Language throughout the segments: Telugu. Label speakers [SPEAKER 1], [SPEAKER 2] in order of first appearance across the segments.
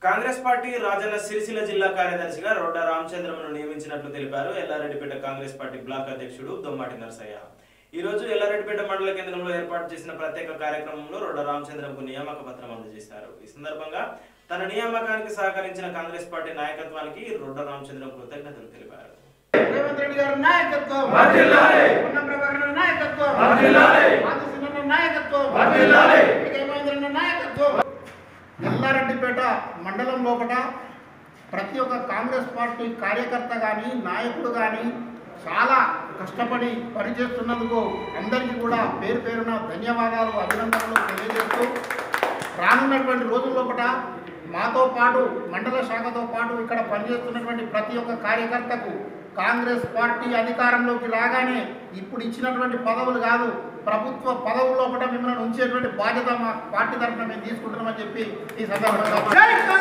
[SPEAKER 1] కాంగ్రెస్ పార్టీ రాజన్న సిరిసిల్ల జిల్లా కార్యదర్శిగా రొడ్డ రామచంద్రమును నియమించినట్లు తెలిపారు ఎల్లారెడ్డిపేట కాంగ్రెస్ పార్టీ బ్లాక్ అధ్యక్షుడు దొమ్మాటి నరసయ్య ఈ రోజు ఎల్లారెడ్డిపేట మండల కేంద్రంలో ఏర్పాటు చేసిన ప్రత్యేక కార్యక్రమంలో రొడ్డ రామచంద్రంకు నియామక పత్రం అందజేశారు ఈ సందర్భంగా తన నియామకానికి సహకరించిన కాంగ్రెస్ పార్టీ నాయకత్వానికి రొడ్డ రామచంద్రం కృతజ్ఞతలు తెలిపారు
[SPEAKER 2] రేవంత్ రెడ్డి గారి నాయకత్వం పొన్నం ప్రభాకర్ గారి నాయకత్వం ఆదిశీలన్న నాయకత్వం విజయమహేంద్రన్న నాయకత్వం ఎల్లారెడ్డిపేట మండలం లోపల ప్రతి ఒక్క కాంగ్రెస్ పార్టీ కార్యకర్త కానీ నాయకుడు కానీ చాలా కష్టపడి పనిచేస్తున్నందుకు అందరికీ కూడా పేరు పేరున ధన్యవాదాలు అభినందనలు తెలియజేస్తూ రానున్నటువంటి రోజుల లోపల మాతో పాటు మండల శాఖతో పాటు ఇక్కడ పనిచేస్తున్నటువంటి ప్రతి ఒక్క కార్యకర్తకు కాంగ్రెస్ పార్టీ అధికారంలోకి రాగానే ఇప్పుడు ఇచ్చినటువంటి పదవులు కాదు ప్రభుత్వ పదవుల లోపల మిమ్మల్ని ఉంచేటువంటి బాధ్యత మా పార్టీ తరఫున మేము తీసుకుంటున్నామని చెప్పి ఈ సందర్భంగా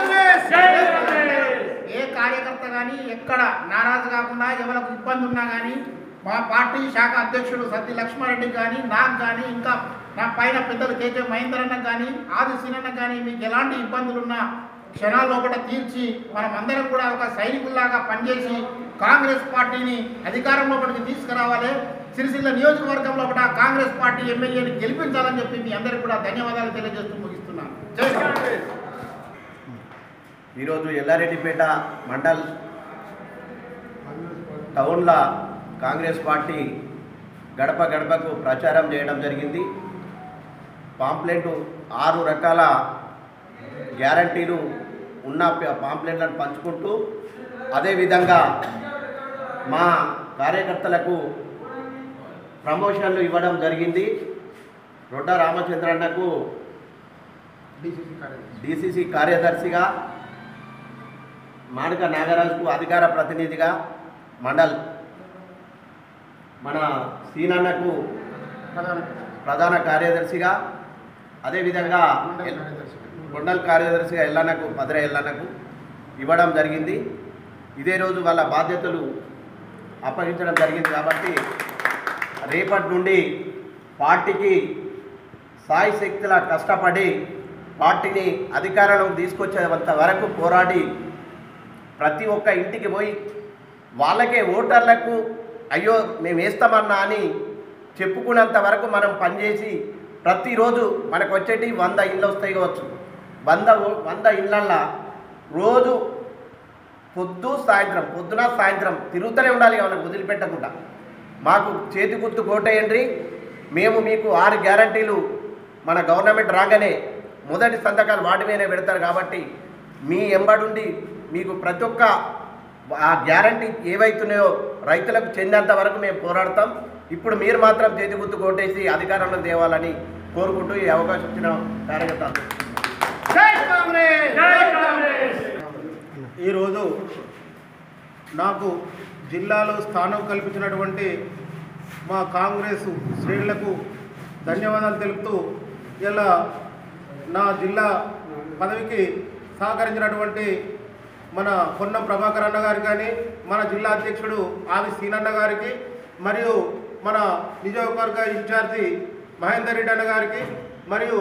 [SPEAKER 2] ఏ కార్యకర్త కానీ ఎక్కడ నారాజు కాకుండా ఎవరికి ఇబ్బంది ఉన్నా కానీ మా పార్టీ శాఖ అధ్యక్షుడు సత్య లక్ష్మారెడ్డి కానీ నాకు కానీ ఇంకా నా పైన పెద్దలు కేకే మహేందర్ అన్న కానీ ఆది సీనన్న కానీ మీకు ఎలాంటి ఇబ్బందులు ఉన్నా క్షణాల లోపల తీర్చి మనం అందరం కూడా ఒక సైనికుల్లాగా పనిచేసి కాంగ్రెస్ పార్టీని అధికారం లోపలికి తీసుకురావాలి సిరిసిల్ల నియోజకవర్గం లోపల కాంగ్రెస్ పార్టీ ఎమ్మెల్యేని గెలిపించాలని చెప్పి మీ అందరికీ కూడా ధన్యవాదాలు తెలియజేస్తూ ముగిస్తున్నాను జై కాంగ్రెస్
[SPEAKER 3] ఈరోజు ఎల్లారెడ్డిపేట మండల్ టౌన్లో కాంగ్రెస్ పార్టీ గడప గడపకు ప్రచారం చేయడం జరిగింది పాంప్లెట్ ఆరు రకాల గ్యారంటీలు ఉన్న ప- పాంప్లెట్లను పంచుకుంటూ అదేవిధంగా మా కార్యకర్తలకు ప్రమోషన్లు ఇవ్వడం జరిగింది రొడ్డ రామచంద్రన్నకు
[SPEAKER 2] డిసిసి కార్యదర్శి
[SPEAKER 3] డిసిసి కార్యదర్శిగా మాణిక నాగరాజుకు అధికార ప్రతినిధిగా మండల్ మన సీనన్నకు
[SPEAKER 2] ప్రధాన
[SPEAKER 3] ప్రధాన కార్యదర్శిగా అదేవిధంగా
[SPEAKER 2] మండల కార్యదర్శి
[SPEAKER 3] మండల్ కార్యదర్శిగా ఎల్లన్నకు మధుర ఎల్లన్నకు ఇవ్వడం జరిగింది ఇదే రోజు వాళ్ళ బాధ్యతలు అప్పగించడం జరిగింది కాబట్టి రేపటి నుండి పార్టీకి సాయి శక్తుల కష్టపడి పార్టీని అధికారంలోకి తీసుకొచ్చేంత వరకు పోరాడి ప్రతి ఒక్క ఇంటికి పోయి వాళ్ళకే ఓటర్లకు అయ్యో మేము వేస్తామన్నా అని చెప్పుకున్నంత వరకు మనం పనిచేసి ప్రతిరోజు మనకు వచ్చేటి వంద ఇళ్ళు వస్తాయి కావచ్చు వంద ఓ- వంద ఇళ్ళల్లో రోజు పొద్దు సాయంత్రం పొద్దున సాయంత్రం తిరుగుతూనే ఉండాలి వాళ్ళకి వదిలిపెట్టకుండా మాకు చేతి గుర్తు కోటేయండి మేము మీకు ఆరు గ్యారంటీలు మన గవర్నమెంట్ రాగానే మొదటి సంతకాలు వాటి మీదనే పెడతారు కాబట్టి మీ ఎంబడుండి మీకు ప్రతి ఒక్క ఆ గ్యారంటీ ఏవైతున్నాయో రైతులకు చెందేంత వరకు మేము పోరాడతాం ఇప్పుడు మీరు మాత్రం చేతి గుర్తు కొట్టేసి అధికారంలో తేవాలని కోరుకుంటూ ఈ అవకాశం ఇచ్చిన కార్యకర్తలు
[SPEAKER 2] జై కాంగ్రెస్ జై కాంగ్రెస్
[SPEAKER 4] ఈరోజు నాకు జిల్లాలో స్థానం కల్పించినటువంటి మా కాంగ్రెస్ శ్రేణులకు ధన్యవాదాలు తెలుపుతూ ఇలా నా జిల్లా పదవికి సహకరించినటువంటి మన పొన్నం ప్రభాకర్ అన్న గారికి కానీ మన జిల్లా అధ్యక్షుడు ఆది సీనన్న గారికి మరియు మన నియోజకవర్గ ఇన్ఛార్జి మహేందర్ రెడ్డి అన్న గారికి మరియు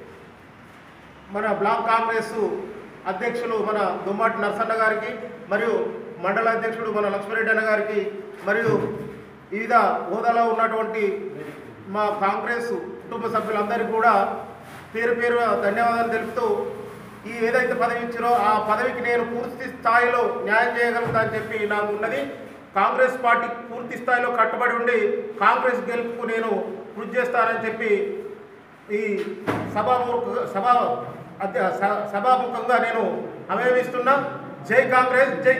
[SPEAKER 4] మన బ్లాక్ కాంగ్రెస్ అధ్యక్షులు మన దుమ్మాటి నరసన్న గారికి మరియు మండల అధ్యక్షుడు మన లక్ష్మీరెడ్డి అన్న గారికి మరియు వివిధ హోదాలో ఉన్నటువంటి మా కాంగ్రెస్ కుటుంబ సభ్యులందరికీ కూడా పేరు పేరు ధన్యవాదాలు తెలుపుతూ ఈ ఏదైతే పదవి ఇచ్చారో ఆ పదవికి నేను పూర్తి స్థాయిలో న్యాయం చేయగలుగుతా అని చెప్పి నాకు ఉన్నది కాంగ్రెస్ పార్టీ పూర్తి స్థాయిలో కట్టుబడి ఉండి కాంగ్రెస్ గెలుపుకు నేను కృషి చేస్తానని చెప్పి ఈ సభాముఖ సభా అధ్య స- సభాముఖంగా నేను అవేమిస్తున్నా జై కాంగ్రెస్ జై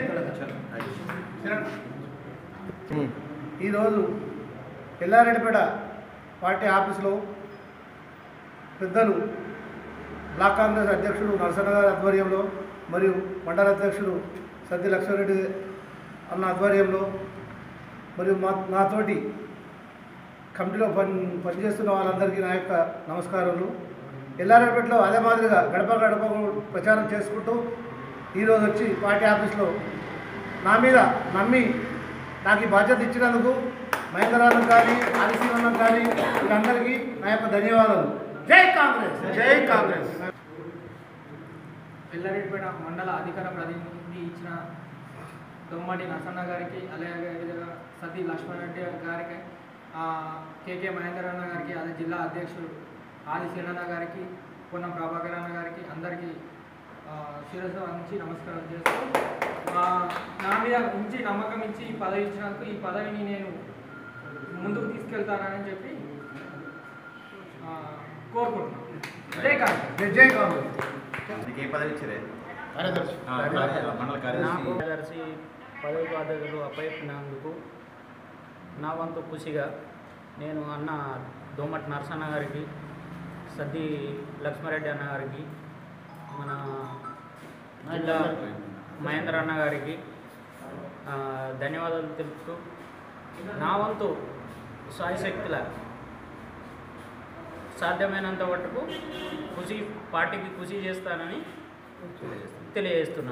[SPEAKER 5] ఈరోజు ఎల్లారెడ్డిపేట పార్టీ ఆఫీసులో పెద్దలు బ్లాక్ కాంగ్రెస్ అధ్యక్షుడు నరసన్న గారి ఆధ్వర్యంలో మరియు మండల అధ్యక్షుడు సత్య లక్ష్మారెడ్డి అన్న ఆధ్వర్యంలో మరియు మా నాతోటి కమిటీలో పని పనిచేస్తున్న వాళ్ళందరికీ నా యొక్క నమస్కారాలు ఎల్లారెడ్డిపేటలో అదే మాదిరిగా గడప గడప ప్రచారం చేసుకుంటూ ఈరోజు వచ్చి పార్టీ ఆఫీస్లో నా మీద నమ్మి నాకు ఈ బాధ్యత ఇచ్చినందుకు మహేంద్రాలను కానీ ఆదిశీలనం కానీ వీళ్ళందరికీ నా యొక్క ధన్యవాదాలు జై కాంగ్రెస్
[SPEAKER 4] జై కాంగ్రెస్
[SPEAKER 6] ఎల్లారెడ్డిపేట మండల అధికార ప్రతినిధి ఇచ్చిన దొమ్మటి నరసన్న గారికి అలాగే విధంగా సతీ లక్ష్మణరెడ్డి గారికి ఆ, కేకే మహేందర్ అన్న గారికి అదే జిల్లా అధ్యక్షుడు ఆది సీనన్న గారికి పొన్నం ప్రభాకర్ అన్న గారికి అందరికీ ఆ, శిరస్సు వంచి నమస్కారం చేస్తూ ఆ, నా మీద ఉంచి నమ్మకం ఇచ్చి ఈ పదవి ఇచ్చినందుకు ఈ పదవిని నేను ముందుకు తీసుకెళ్తానని చెప్పి ఆ, కోరుకుంటున్నాను జై కాంగ్రెస్
[SPEAKER 5] జై కాంగ్రెస్
[SPEAKER 3] మీకు ఏ పదవి ఇచ్చిరే
[SPEAKER 2] కార్యదర్శి
[SPEAKER 3] మండల
[SPEAKER 7] నాకు కార్యదర్శి పదవి బాధ్యతలు అప్పయినందుకు నా వంతు ఖుషిగా నేను అన్న దోమటి నరసన్న గారికి సద్ది లక్ష్మారెడ్డి అన్న గారికి మన జిల్లా మహేంద్ర అన్న గారికి ఆ, ధన్యవాదాలు తెలుపుతూ నా వంతు సాయశక్తుల సాధ్యమైనంత మటుకు కృషి పార్టీకి కృషి చేస్తానని తెలియజేస్తున్నాను